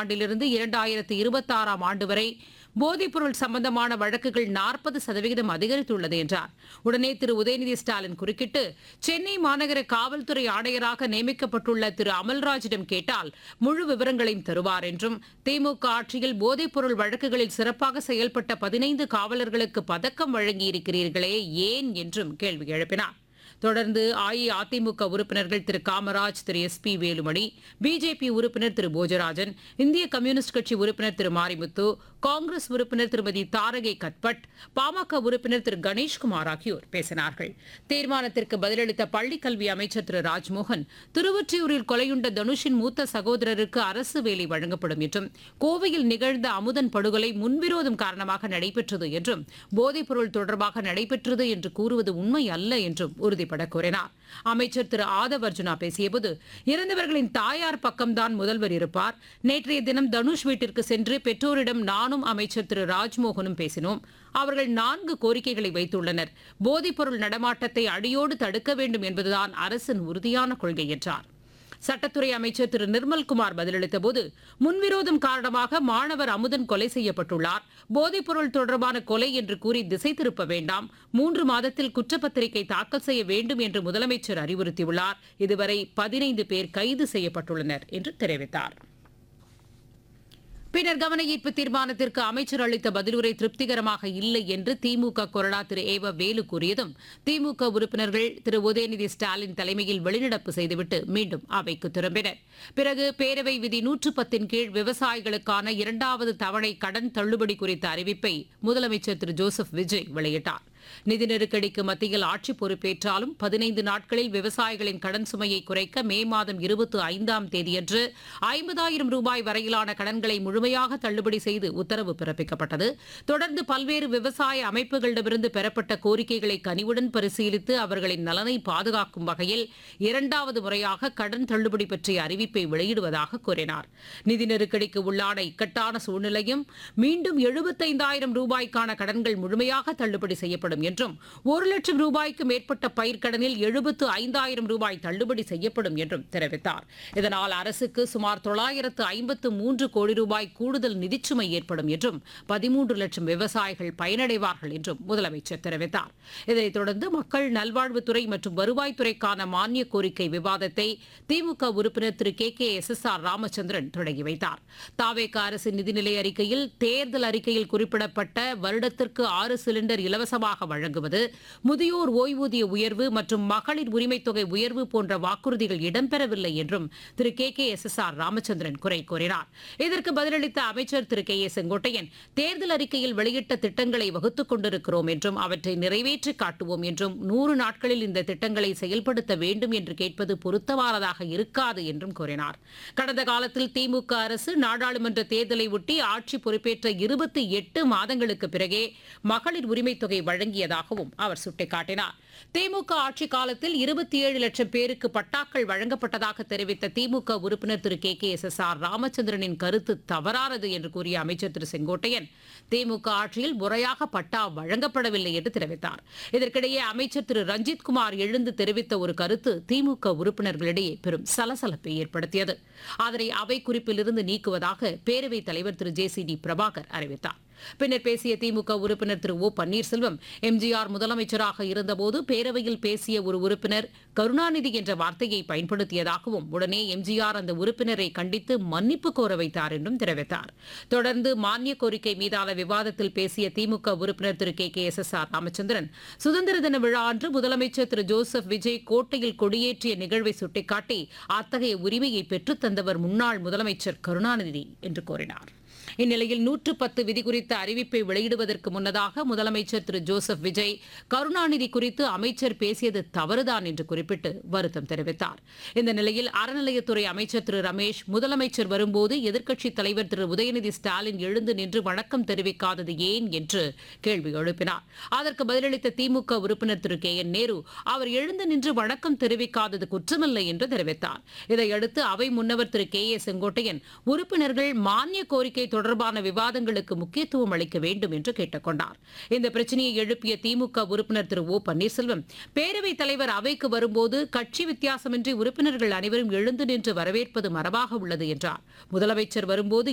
ஆண்டிலிருந்து இரண்டாயிரத்து இருபத்தாறாம் ஆண்டு வரை போதைப்பொருள் சம்பந்தமான வழக்குகள் நாற்பது சதவிகிதம் அதிகரித்துள்ளது என்றார் உடனே திரு உதயநிதி ஸ்டாலின் குறுக்கிட்டு சென்னை மாநகர காவல்துறை ஆணையராக நியமிக்கப்பட்டுள்ள திரு அமல்ராஜிடம் கேட்டால் முழு விவரங்களையும் தருவார் என்றும் திமுக ஆட்சியில் போதைப்பொருள் வழக்குகளில் சிறப்பாக செயல்பட்ட பதினைந்து காவலர்களுக்கு பதக்கம் வழங்கியிருக்கிறீர்களே ஏன் என்றும் கேள்வி எழுப்பினார் தொடர்ந்து அஇஅதிமுக உறுப்பினர்கள் திரு காமராஜ் திரு எஸ் பி வேலுமணி பிஜேபி உறுப்பினர் திரு போஜராஜன் இந்திய கம்யூனிஸ்ட் கட்சி உறுப்பினர் திரு மாரிமுத்து காங்கிரஸ் உறுப்பினர் திருமதி தாரகை கத்பட் பாமக உறுப்பினர் திரு கணேஷ்குமார் ஆகியோர் பேசினார்கள் தீர்மானத்திற்கு பதிலளித்த பள்ளிக் கல்வி அமைச்சர் திரு ராஜ்மோகன் திருவொற்றியூரில் கொலையுண்ட தனுஷின் மூத்த சகோதரருக்கு அரசு வேலை வழங்கப்படும் என்றும் கோவையில் நிகழ்ந்த அமுதன் படுகொலை முன்விரோதம் காரணமாக நடைபெற்றது என்றும் போதைப்பொருள் தொடர்பாக நடைபெற்றது என்று கூறுவது உண்மை அல்ல என்றும் உறுதிபட கூறினார் அமைச்சர் திரு ஆதவ் அர்ஜுனா பேசியபோது இறந்தவர்களின் தாயார் பக்கம்தான் முதல்வர் இருப்பார் நேற்றைய தினம் தனுஷ் வீட்டிற்கு சென்று பெற்றோரிடம் நானும் அமைச்சர் திரு ராஜ்மோகனும் பேசினோம் அவர்கள் நான்கு கோரிக்கைகளை வைத்துள்ளனர் போதைப்பொருள் நடமாட்டத்தை அடியோடு தடுக்க வேண்டும் என்பதுதான் அரசின் உறுதியான கொள்கை என்றார் சட்டத்துறை அமைச்சர் திரு நிர்மல்குமார் பதிலளித்தபோது முன்விரோதம் காரணமாக மாணவர் அமுதன் கொலை செய்யப்பட்டுள்ளார் போதைப்பொருள் தொடர்பான கொலை என்று கூறி திசை திருப்ப வேண்டாம் மூன்று மாதத்தில் குற்றப்பத்திரிகை தாக்கல் செய்ய வேண்டும் என்று முதலமைச்சர் அறிவுறுத்தியுள்ளார் இதுவரை பதினைந்து பேர் கைது செய்யப்பட்டுள்ளனர் என்று தெரிவித்தார் பின்னர் கவன ஈர்ப்பு தீர்மானத்திற்கு அமைச்சர் அளித்த பதிலுரை திருப்திகரமாக இல்லை என்று திமுக கொறடா திரு ஏவ வேலு கூறியதும் திமுக உறுப்பினர்கள் திரு உதயநிதி ஸ்டாலின் தலைமையில் வெளிநடப்பு செய்துவிட்டு மீண்டும் அவைக்கு திரும்பினர் பிறகு பேரவை விதி நூற்று பத்தின் கீழ் விவசாயிகளுக்கான இரண்டாவது தவணை கடன் தள்ளுபடி குறித்த அறிவிப்பை முதலமைச்சர் திரு ஜோசப் விஜய் வெளியிட்டார் நிதி நெருக்கடிக்கு மத்தியில் ஆட்சி பொறுப்பேற்றாலும் பதினைந்து நாட்களில் விவசாயிகளின் கடன் சுமையை குறைக்க மே மாதம் இருபத்தி ஐந்தாம் தேதியன்று ஐம்பதாயிரம் ரூபாய் வரையிலான கடன்களை முழுமையாக தள்ளுபடி செய்து உத்தரவு பிறப்பிக்கப்பட்டது தொடர்ந்து பல்வேறு விவசாய அமைப்புகளிடமிருந்து பெறப்பட்ட கோரிக்கைகளை கனிவுடன் பரிசீலித்து அவர்களின் நலனை பாதுகாக்கும் வகையில் இரண்டாவது முறையாக கடன் தள்ளுபடி பற்றிய அறிவிப்பை வெளியிடுவதாக கூறினார் நிதி நெருக்கடிக்கு உள்ளான இக்கட்டான சூழ்நிலையும் மீண்டும் எழுபத்தைந்தாயிரம் ரூபாய்க்கான கடன்கள் முழுமையாக தள்ளுபடி செய்யப்படும் என்றும் ஒரு லட்சம் ரூபாய்க்கு மேற்பட்ட பயிர்க்கடனில் எழுபத்து ஐந்தாயிரம் ரூபாய் தள்ளுபடி செய்யப்படும் என்றும் தெரிவித்தார் இதனால் அரசுக்கு சுமார் தொள்ளாயிரத்து ஐம்பத்து மூன்று கோடி ரூபாய் கூடுதல் நிதிச்சுமை ஏற்படும் என்றும் பதிமூன்று லட்சம் விவசாயிகள் பயனடைவார்கள் என்றும் முதலமைச்சர் தெரிவித்தார் இதைத் தொடர்ந்து மக்கள் நல்வாழ்வுத்துறை மற்றும் வருவாய்த்துறைக்கான மானிய கோரிக்கை விவாதத்தை திமுக உறுப்பினர் திரு K K S S R Ramachandran தொடங்கி வைத்தார் தாவேக அரசின் நிதிநிலை அறிக்கையில் தேர்தல் அறிக்கையில் குறிப்பிடப்பட்ட வருடத்திற்கு ஆறு சிலிண்டர் இலவசமாக வழங்குவது முதியோர் ஓய்வூதிய உயர்வு மற்றும் மகளிர் உரிமைத் தொகை உயர்வு போன்ற வாக்குறுதிகள் இடம்பெறவில்லை என்றும் திரு K K S S R Ramachandran குறை கூறினார் இதற்கு பதிலளித்த அமைச்சர் திரு கே ஏ செங்கோட்டையன் தேர்தல் அறிக்கையில் வெளியிட்ட திட்டங்களை வகுத்துக் கொண்டிருக்கிறோம் என்றும் அவற்றை நிறைவேற்றி காட்டுவோம் என்றும் நூறு நாட்களில் இந்த திட்டங்களை செயல்படுத்த வேண்டும் என்று கேட்பது பொருத்தமானதாக இருக்காது என்றும் கூறினார் கடந்த காலத்தில் திமுக அரசு நாடாளுமன்ற தேர்தலை ஒட்டி ஆட்சி பொறுப்பேற்ற இருபத்தி எட்டு மாதங்களுக்கு பிறகே மகளிர் உரிமைத் தொகை வழங்கியதாகவும் அவர் சுட்டிக்காட்டினார் திமுக ஆட்சி காலத்தில் இருபத்தி ஏழு லட்சம் பேருக்கு பட்டாக்கள் வழங்கப்பட்டதாக தெரிவித்த திமுக உறுப்பினர் திரு K K S S R ராமச்சந்திரனின் கருத்து தவறானது என்று கூறிய அமைச்சர் திரு செங்கோட்டையன் திமுக ஆட்சியில் முறையாக பட்டா வழங்கப்படவில்லை என்று தெரிவித்தார் இதற்கிடையே அமைச்சர் திரு ரஞ்சித் குமார் எழுந்து தெரிவித்த ஒரு கருத்து திமுக உறுப்பினர்களிடையே பெரும் சலசலப்பை ஏற்படுத்தியது அதனை அவை குறிப்பிலிருந்து நீக்குவதாக பேரவைத் தலைவர் திரு ஜே சி டி பிரபாகர் அறிவித்தார் பின்னர் பேசிய திமுக உறுப்பினர் திரு ஓ பன்னீர்செல்வம் எம்ஜிஆர் முதலமைச்சராக இருந்தபோது பேரவையில் பேசிய ஒரு உறுப்பினர் கருணாநிதி என்ற வார்த்தையை பயன்படுத்தியதாகவும் உடனே எம்ஜிஆர் அந்த உறுப்பினரை கண்டித்து மன்னிப்பு கோர வைத்தார் என்றும் தெரிவித்தார் தொடர்ந்து மானிய கோரிக்கை மீதான விவாதத்தில் பேசிய திமுக உறுப்பினர் திரு K K S S R Ramachandran சுதந்திர தின விழா அன்று முதலமைச்சர் திரு ஜோசப் விஜய் கோட்டையில் கொடியேற்றிய நிகழ்வை சுட்டிக்காட்டி அத்தகைய உரிமையை பெற்றுத் தந்தவர் முன்னாள் முதலமைச்சர் கருணாநிதி என்று கூறினார் இந்நிலையில் நூற்று பத்து விதி குறித்த அறிவிப்பை வெளியிடுவதற்கு முன்னதாக முதலமைச்சர் திரு ஜோசப் விஜய் கருணாநிதி குறித்து அமைச்சர் பேசியது தவறுதான் என்று குறிப்பிட்டு வருத்தம் தெரிவித்தார் இந்த நிலையில் அறநிலையத்துறை அமைச்சர் திரு ரமேஷ் முதலமைச்சர் வரும்போது எதிர்க்கட்சித் தலைவர் திரு உதயநிதி ஸ்டாலின் எழுந்து நின்று வணக்கம் தெரிவிக்காதது ஏன் என்று கேள்வி எழுப்பினார் அதற்கு பதிலளித்த திமுக உறுப்பினர் திரு கே என் நேரு அவர் எழுந்து நின்று வணக்கம் தெரிவிக்காதது குற்றமில்லை என்று தெரிவித்தார் இதையடுத்து அவை முன்னவர் திரு கே ஏ செங்கோட்டையன் உறுப்பினர்கள் மானிய கோரிக்கை தொடர்பான விவாதங்களுக்கு முக்கியத்துவம் அளிக்க வேண்டும் என்று கேட்டுக் கொண்டார் இந்த பிரச்சனையை எழுப்பிய திமுக உறுப்பினர் திரு ஓ பன்னீர்செல்வம் பேரவைத் தலைவர் அவைக்கு வரும்போது கட்சி வித்தியாசமின்றி உறுப்பினர்கள் அனைவரும் எழுந்து நின்று வரவேற்பது மரபாக உள்ளது என்றார் முதலமைச்சர் வரும்போது